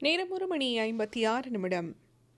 நேரம் ஒரு மணி ஐம்பத்தி ஆறு நிமிடம்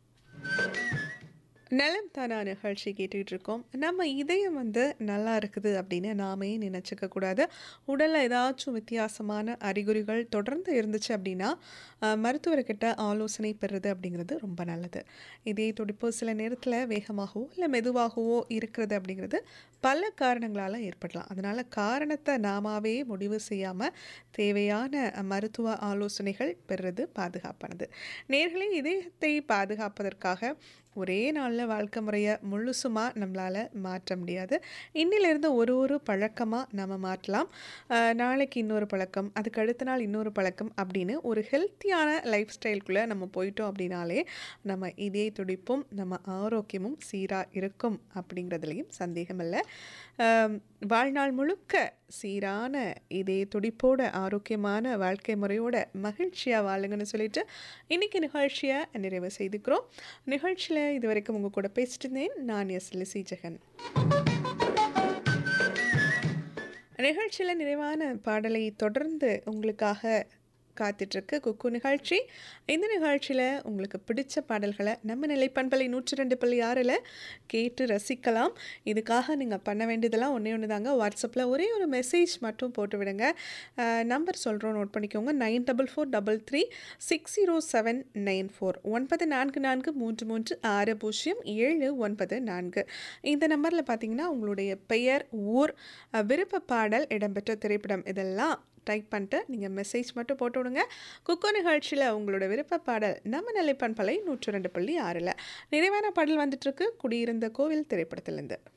நலம் தானா நிகழ்ச்சி கேட்டுக்கிட்டு இருக்கோம் நம்ம இதயம் வந்து நல்லா இருக்குது அப்படின்னு நாமே நினச்சிக்க கூடாது உடலில் ஏதாச்சும் வித்தியாசமான அறிகுறிகள் தொடர்ந்து இருந்துச்சு அப்படின்னா அஹ், மருத்துவர்கிட்ட ஆலோசனை பெறுறது அப்படிங்கிறது ரொம்ப நல்லது இதய துடிப்பு சில நேரத்தில் வேகமாகவோ இல்லை மெதுவாகவோ இருக்கிறது அப்படிங்கிறது பல காரணங்களால் ஏற்படலாம் அதனால் காரணத்தை நாமாவே முடிவு செய்யாமல் தேவையான மருத்துவ ஆலோசனைகள் பெறுறது பாதுகாப்பானது நேர்களே இதயத்தை பாதுகாப்பதற்காக ஒரே நாளில் வாழ்க்கை முறையை முழுசுமாக நம்மளால் மாற்ற முடியாது இன்னிலிருந்து ஒரு ஒரு பழக்கமாக நம்ம மாற்றலாம் அஹ் நாளைக்கு இன்னொரு பழக்கம் அதுக்கு அடுத்த நாள் இன்னொரு பழக்கம் அப்படின்னு ஒரு ஹெல்த்தியான லைஃப் ஸ்டைலுக்குள்ளே நம்ம போயிட்டோம் அப்படின்னாலே நம்ம இதய துடிப்பும் நம்ம ஆரோக்கியமும் சீராக இருக்கும் அப்படிங்கிறதுலையும் சந்தேகம் இல்லை அஹ் வாழ்நாள் முழுக்க சீரான இதய துடிப்போட ஆரோக்கியமான வாழ்க்கை முறையோட மகிழ்ச்சியாக வாழுங்கன்னு சொல்லிட்டு இன்னைக்கு நிகழ்ச்சியை நிறைவு செய்துக்கிறோம் நிகழ்ச்சியில் இது வரைக்கும் உங்கள் கூட பேசிட்டு இருந்தேன் நான் எஸ் லிசி ஜெகன் நிகழ்ச்சியில் நிறைவான பாடலை தொடர்ந்து உங்களுக்காக காத்துட்ருக்கு குக்கு நிகழ்ச்சி இந்த நிகழ்ச்சியில் உங்களுக்கு பிடிச்ச பாடல்களை நம்ம நிலைப்பண்பலை நூற்றி ரெண்டு புள்ளி ஆறில் கேட்டு ரசிக்கலாம் இதுக்காக நீங்கள் பண்ண வேண்டியதெல்லாம் ஒன்றே ஒன்று தாங்க வாட்ஸ்அப்பில் ஒரே ஒரு மெசேஜ் மட்டும் போட்டு விடுங்க நம்பர் சொல்கிறோம் நோட் பண்ணிக்கோங்க nine double four double three six zero seven nine four ஒன்பது நான்கு நான்கு மூன்று மூன்று ஆறு பூஜ்ஜியம் ஏழு ஒன்பது நான்கு இந்த நம்பரில் பார்த்தீங்கன்னா உங்களுடைய பெயர் ஊர் அஹ், விருப்ப பாடல் இடம்பெற்ற திரைப்படம் இதெல்லாம் டைப் பண்ணிட்டு நீங்கள் மெசேஜ் மட்டும் போட்டு விடுங்க குக்கோ நிகழ்ச்சியில் உங்களோட விருப்ப பாடல் நம்ம நிலைப்பண்பலை நூற்று ரெண்டு புள்ளி ஆறில் நிறைவான பாடல் வந்துட்டுருக்கு குடியிருந்த கோவில் திரைப்படத்திலேருந்து